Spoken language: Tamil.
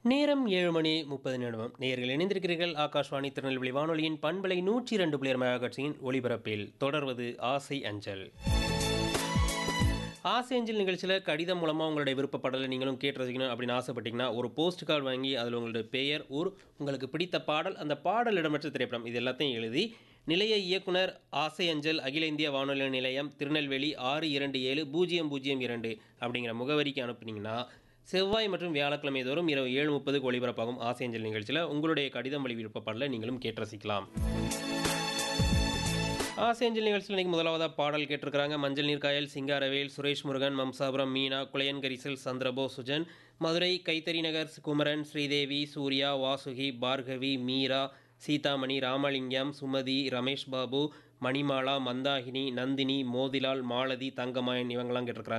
நேரம் ஏழு மணி முப்பது நிமிடம் நேர்கள் இணைந்திருக்கிறீர்கள் ஆகாஷ்வாணி திருநெல்வேலி வானொலியின் பண்பலை நூற்றி இரண்டு புள்ளியர் மெகாகட்சியின் ஒளிபரப்பில் தொடர்வது ஆசை அஞ்சல் ஆசை அஞ்சல் நிகழ்ச்சியில் கடிதம் மூலமாக உங்களுடைய விருப்பப்பாடலை நீங்களும் கேட்டு ரசிக்கணும் அப்படின்னு ஆசைப்பட்டீங்கன்னா ஒரு போஸ்ட் கார்டு வாங்கி அதில் உங்களுடைய பெயர் ஊர் உங்களுக்கு பிடித்த பாடல் அந்த பாடல் இடம்பெற்ற திரைப்படம் இது எல்லாத்தையும் எழுதி நிலைய இயக்குனர் ஆசை அஞ்சல் அகில இந்திய வானொலி நிலையம் திருநெல்வேலி ஆறு இரண்டு ஏழு பூஜ்ஜியம் பூஜ்ஜியம் இரண்டு அப்படிங்கிற முகவரிக்கு அனுப்புனீங்கன்னா செவ்வாய் மற்றும் வியாழக்கிழமை தோறும் இரவு ஏழு முப்பதுக்கு ஒளிபரப்பாகும் ஆசை அஞ்சல் நிகழ்ச்சியில் உங்களுடைய கடிதம் வழி விருப்பப்பாடலை நீங்களும் கேட்டு ரசிக்கலாம் ஆசேஞ்சல் நிகழ்ச்சியில் இன்னைக்கு முதலாவதாக பாடல் கேட்டிருக்கிறாங்க மஞ்சள் நீர்காயல் சிங்காரவேல் சுரேஷ் முருகன் மம்சாபுரம் மீனா குளையன் கரிசல் சந்திரபோ சுஜன் மதுரை கைத்தறி நகர் குமரன் ஸ்ரீதேவி சூர்யா வாசுகி பார்கவி மீரா சீதாமணி ராமலிங்கம் சுமதி ரமேஷ் பாபு மணிமாலா மந்தாகினி நந்தினி மோதிலால் மாலதி தங்கமாயன் இவங்கெல்லாம் கேட்டிருக்கிறாங்க